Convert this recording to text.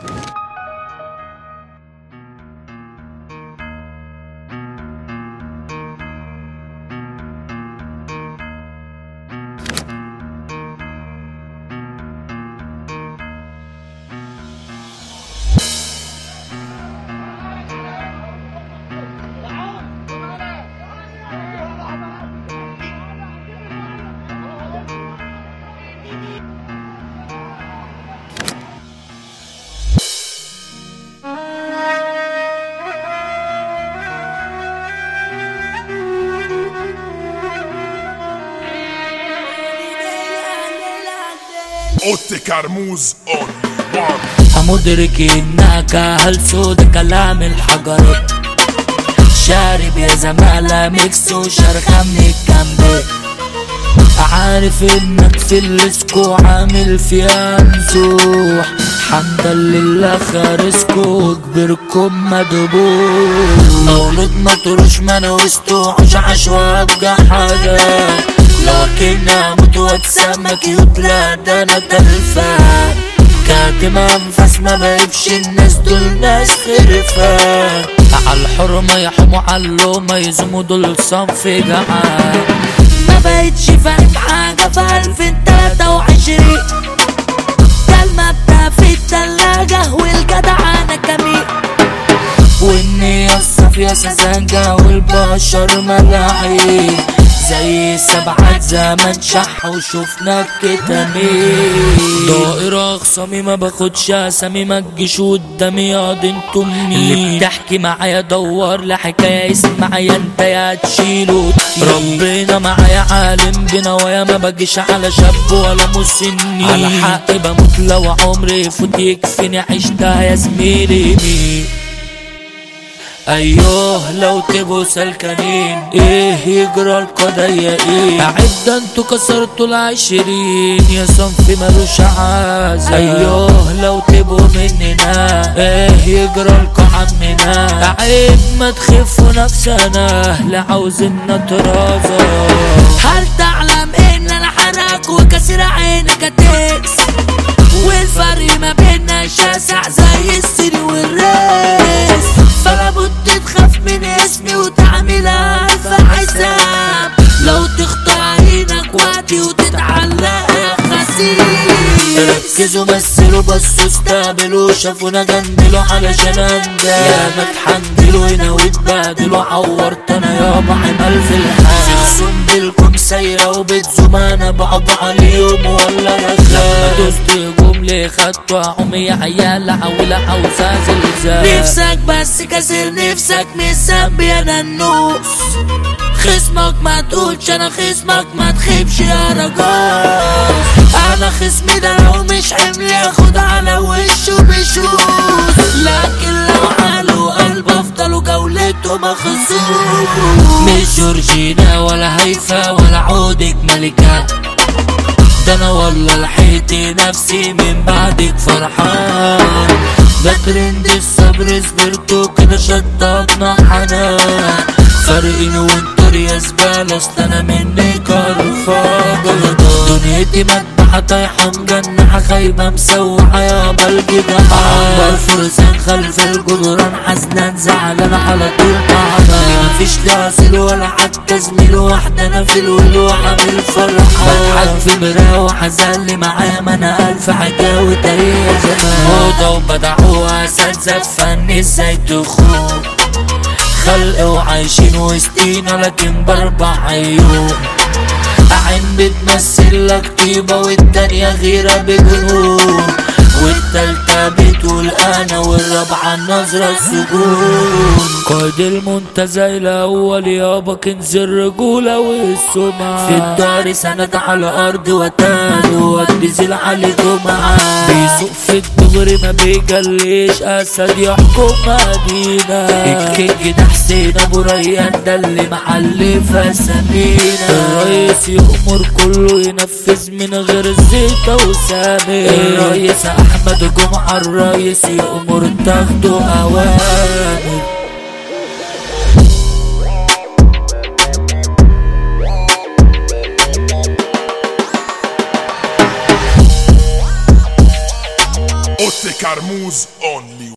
اوتي كرموز اونلي وان مدرك انك اهل سود كلام الحجر شارب يا زمالة ميكس وشرخة من الجنب عارف انك في الاسكو عامل فيها مزوح حمدا لله خارسكو كبركم مدبوح مولود مطروش ما نوستوش عشوة ابقى حاجة لكن اموت واتسمى كيوت لا ده انا تلفان كاتم انفاس ما بقيبش الناس دول ناس خرفة على الحرمة يحموا على اللومة يزموا دول صنف جعان ما بقتش فاهم حاجة في ألفين تلاتة وعشرين كلمة بتاع في التلاجة والجدعانة كمين والنية الصافية سذاجة والبشر ملاعين زي سبعة زمن شح وشفنا الكتامين دائرة خصامي ما باخدش اسامي ما تجيش قدامي يا دي انتوا منين اللي بتحكي معايا دور لحكاية اسمعي انت يا تشيله ربنا معايا عالم بنوايا ما باجيش على شاب ولا مسنين على حق بموت لو عمري يفوت يكفيني عشتها يا زميلي مين ايوه لو تبقوا سلكانين ايه يجرى القضية ايه عد انتوا كسرتوا العشرين يا صنف ملوش عازة ايوه لو تبقوا مننا ايه يجرى لكوا عمنا عيب ما تخفوا نفسنا لا عاوزين نترازى هل تعلم ان انا حرك وكسر عينك هتكس والفرق ما بيننا شاسع زي السن والريس فلا بد تخاف من اسمي وتعمل ألف حساب لو تخطى عينك وقتي وتتعلق خسيس ركزوا مثلوا بصوا استقبلوا شافونا جندلوا علشان انجح يا ما تحندلوا هنا وتبادلوا عورت انا يابا عمل في الحال زرسوم بالكم سايرة وبتزوم انا بعض عليهم ولا رخاء لما دوست جملة خدتوا عمي عيال عولة عاوزة زلزال نفسك بس كسر نفسك مش ذنب يا ننوس خصمك ما تقولش انا خصمك ما تخيبش يا رجال انا خصمي ده لو مش حمل ياخد على وشه بشوش لكن لو قالوا قلب افضلوا جولته مخزون مش جورجينا ولا هيفا ولا عودك ملكة ده انا والله لحقت نفسي من بعدك فرحان ده ترند الصبر صبرتوا كده شطبنا حنان فارقين وانتوا يا زبالة اصل انا منك قرفان دنيتي مدبحة طايحة مجنحة خايبة مسوحة يابا الجدعان عنبر فرسان خلف الجدران حزنان زعلان على طول تعبان مفيش لا اصل ولا حتى زميل واحدة انا في الول وعامل فرحان بضحك في مراية وحزن لي معايا ما انا الف حكاوي تاريخ زمان موضة وبدعوها اساتذة في فن ازاي تخون خلق وعايشين وسطينا لكن باربع عيون عين بتمثل لك طيبة والتانية غيرة بجنون والتالتة بتقول انا والرابعة النظرة السجون قائد المنتزه الاول يابا كنز الرجولة والسمعة في الدار سند على ارض وتان ودي علي جمعة بيسوق في الدغري ما بيجليش اسد يحكم مدينة الكينج ده حسين ابو ريان ده اللي محلفة سمينة الرئيس يأمر كله ينفذ من غير الزيطة وسامي الرئيس احمد جمعة الرئيس يأمر تاخده اوامر اوتي كرموز اونلي